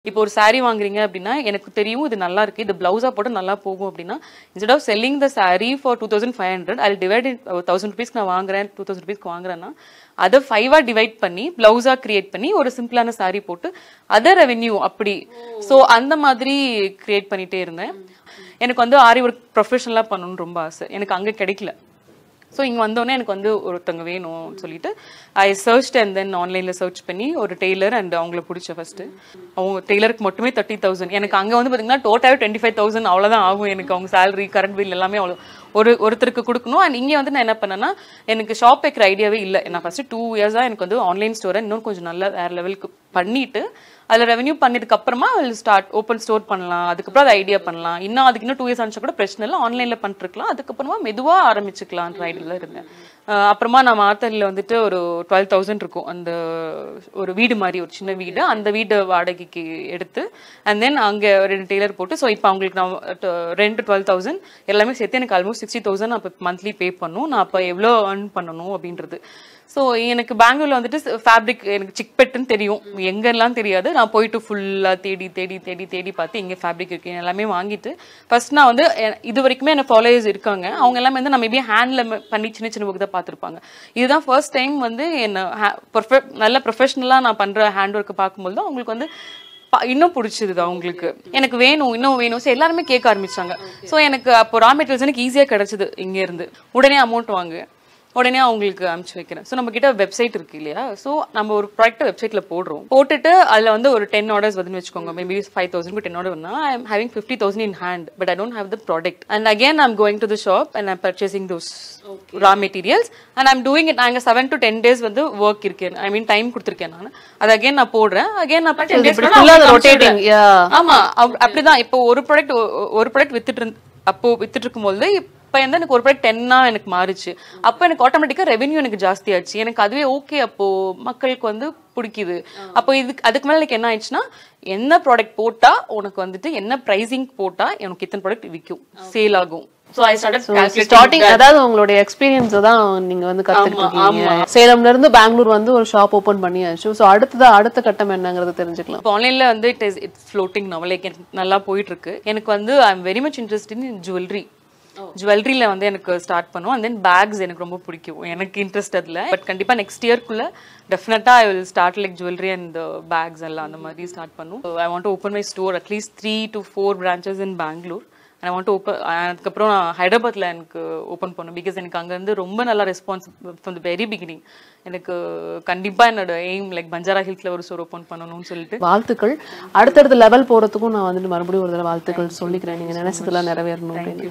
இப்போ ஒரு saree வாங்குறீங்க அப்படின்னா எனக்கு தெரியும் இது நல்லா இருக்கு இது பிளவுஸா போட்டு நல்லா போகும் அப்படின்னா instead of selling the saree for two thousand five hundred அது டிவைட் தௌசண்ட் ருபீஸ்க்கு நான் வாங்குறேன் டூ தௌசண்ட் ருபீஸ்க்கு வாங்குறேன்னா அதை ஃபைவா டிவைட் பண்ணி பிளவுஸா கிரியேட் பண்ணி ஒரு சிம்பிளான saree போட்டு அதை ரெவென்யூ அப்படி ஸோ அந்த மாதிரி கிரியேட் பண்ணிட்டே இருந்தேன் எனக்கு வந்து ஆரி ஒர்க் ப்ரொஃபஷனலாக பண்ணணும்னு ரொம்ப ஆசை எனக்கு அங்கே கிடைக்கல ஸோ இங்கே வந்தோடனே எனக்கு வந்து ஒருத்தங்க வேணும்னு சொல்லிட்டு ஐ சர்ச் அண்ட் தென் ஆன்லைனில் சர்ச் பண்ணி ஒரு டெய்லர் அண்ட் அவங்கள பிடிச்ச ஃபர்ஸ்ட் அவங்க டெய்லருக்கு மட்டுமே தேர்ட்டி தௌசண்ட் எனக்கு அங்கே வந்து பார்த்தீங்கன்னா டோட்டலாக டுவெண்ட்டி ஃபைவ் தௌசண்ட் அவ்வளோதான் ஆகும் எனக்கு அவங்க சேலரி கரண்ட் பில் எல்லாமே அவ்வளோ ஒரு ஒருத்தருக்கு கொடுக்கணும் அண்ட் இங்கே வந்து நான் என்ன பண்ணேன்னா எனக்கு ஷாப் வைக்கிற ஐடியாவே இல்லை நான் ஃபர்ஸ்ட் டூ இயர்ஸாக எனக்கு வந்து ஆன்லைன் ஸ்டோரை இன்னும் கொஞ்சம் நல்லா வேற லெவலுக்கு பண்ணிட்டு அதில் ரெவென்யூ பண்ணதுக்கு அப்புறமா ஸ்டார்ட் ஓப்பன் ஸ்டோர் பண்ணலாம் அதுக்கப்புறம் அதை ஐடியா பண்ணலாம் இன்னும் அதுக்கு இன்னும் டூ இயர்ஸ் ஆனிச்சா கூட பிரச்சனை இல்லை ஆன்லைனில் பண்ணிருக்கலாம் அதுக்கப்புறமா மெதுவாக ஆரம்பிச்சுக்கலான்ற ஐடியாவில் இருந்தேன் அஹ் அப்புறமா நான் மாத்தல்ல வந்துட்டு ஒரு டுவெல் தௌசண்ட் இருக்கும் அந்த ஒரு வீடு மாதிரி ஒரு சின்ன வீடு அந்த வீடு வாடகைக்கு எடுத்து அண்ட் தென் அங்கே ரெண்டு டெய்லர் போட்டு ஸோ இப்போ அவங்களுக்கு நான் ரெண்ட் டுவெல் தௌசண்ட் எல்லாமே சேர்த்து எனக்கு ஆல்மோஸ்ட் சிக்ஸ்டி தௌசண்ட் அப்போ மந்த்லி பே பண்ணும் நான் அப்போ எவ்வளோ earn பண்ணணும் அப்படின்றது ஸோ எனக்கு பெங்களூர்ல வந்துட்டு ஃபேப்ரிக் எனக்கு சிக்பெட்டுன்னு தெரியும் எங்கெல்லாம் தெரியாது நான் போயிட்டு ஃபுல்லாக தேடி தேடி தேடி தேடி பார்த்து இங்கே ஃபேப்ரிக் இருக்கு எல்லாமே வாங்கிட்டு ஃபர்ஸ்ட் நான் வந்து எ- இது வரைக்குமே என்ன ஃபாலோயர்ஸ் இருக்காங்க அவங்க எல்லாமே வந்து நான் மேபி ஹேண்டில் பண்ணி சின்ன சின்ன ஒர்க் தான் பார்த்துருப்பாங்க இதுதான் ஃபர்ஸ்ட் டைம் வந்து என்ன பர்ஃபெக்ட் நல்ல ப்ரொஃபஷனலாக நான் பண்ணுற ஹேண்ட் ஒர்க்கை பார்க்கும்போது தான் அவங்களுக்கு வந்து ப- இன்னும் பிடிச்சிருது அவங்களுக்கு எனக்கு வேணும் இன்னும் வேணும் ஸோ எல்லாருமே கேட்க ஆரம்பிச்சாங்க ஸோ எனக்கு அப்போ ரா மெட்டீரியல்ஸ் எனக்கு ஈஸியாக கிடைச்சது இங்க இருந்து உடனே அமௌண்ட் வாங்க உடனே அவங்களுக்கு அனுப்பிச்சு வைக்கிறேன் ஸோ நம்ம கிட்ட வெப்சைட் இருக்கு இல்லையா ஸோ நம்ம ஒரு ப்ராடக்ட் வெப்சைட்ல போடுறோம் போட்டுட்டு அதில் வந்து ஒரு டென் ஆர்டர்ஸ் வந்து வச்சுக்கோங்க maybe five thousand ten order வந்தா I am having fifty thousand in hand but I don't have the product and again I'm going to the shop and I'm purchasing those raw materials and I'm doing it நாங்கள் seven to ten days வந்து work இருக்கேன் I mean time கொடுத்துருக்கேன் நான் அது again நான் போடுறேன் again நான் ten days இப்படி full ஆ rotating, yeah. ஆமா அப்- அப்படிதான் இப்போ ஒரு ப்ராடக்ட் ஒரு ப்ராடக்ட் வித்துட்டு இருந்த அப்போ வித்துட்டு இருக்கும்போது இப்போ வந்து எனக்கு ஒரு ப்ராடக்ட் டென்னா எனக்கு மாறுச்சு அப்போ எனக்கு ஆட்டோமேட்டிக்கா ரெவென்யூ எனக்கு ஜாஸ்தி ஆச்சு எனக்கு அதுவே ஓகே அப்போ மக்களுக்கு வந்து பிடிக்குது அப்போ இதுக்கு அதுக்கு மேல எனக்கு என்ன ஆயிடுச்சுன்னா என்ன ப்ராடக்ட் போட்டா உனக்கு வந்துட்டு என்ன பிரைசிங் போட்டா எனக்கு இத்தனை ப்ராடக்ட் விற்கும் சேல் ஆகும் ஸோ ஐ ஸ்டார்ட் ஸ்டார்டிங் அதாவது உங்களுடைய எக்ஸ்பீரியன்ஸ் தான் நீங்க வந்து கத்துட்டு இருக்கீங்க சேலம்ல இருந்து பெங்களூர் வந்து ஒரு ஷாப் ஓபன் பண்ணியாச்சு சோ அடுத்ததா அடுத்த கட்டம் என்னங்கறது தெரிஞ்சுக்கலாம் இப்போ ஆன்லைன்ல வந்து it is it's floating like எனக்கு நல்லா போயிட்டு இருக்கு எனக்கு வந்து I am very much interest in jewellery ஜுவல்லரியில வந்து எனக்கு ஸ்டார்ட் பண்ணுவோம் அண்ட் தென் பேக்ஸ் எனக்கு ரொம்ப பிடிக்கும் எனக்கு இன்ட்ரெஸ்ட் அதுல பட் கண்டிப்பா நெக்ஸ்ட் இயர்க்குள்ள டெஃபினட்டா I will start like jewellery and bags எல்லாம் அந்த மாதிரி ஸ்டார்ட் பண்ணும் I want open my store at least three to four branches in Bangalore I want open அதுக்கப்புறம் நான் ஹைதராபாத்ல எனக்கு ஓப்பன் பண்ணும் பிகாஸ் எனக்கு அங்கேருந்து ரொம்ப நல்லா response from the very beginning எனக்கு கண்டிப்பா என்னோட எய்ம் லைக் பஞ்சாரா ஹில்ஸ்ல ஒரு ஸ்டோர் ஓப்பன் பண்ணணும்னு சொல்லிட்டு வாழ்த்துக்கள் அடுத்தடுத்த லெவல் போறதுக்கும் நான் வந்துட்டு மறுபடியும் ஒரு தடவை வாழ்த்துக்கள் சொல்லிக்கிறேன் நீங்க நினைச்சதெல்லாம் நிறைவேறணும் அப்படின்னு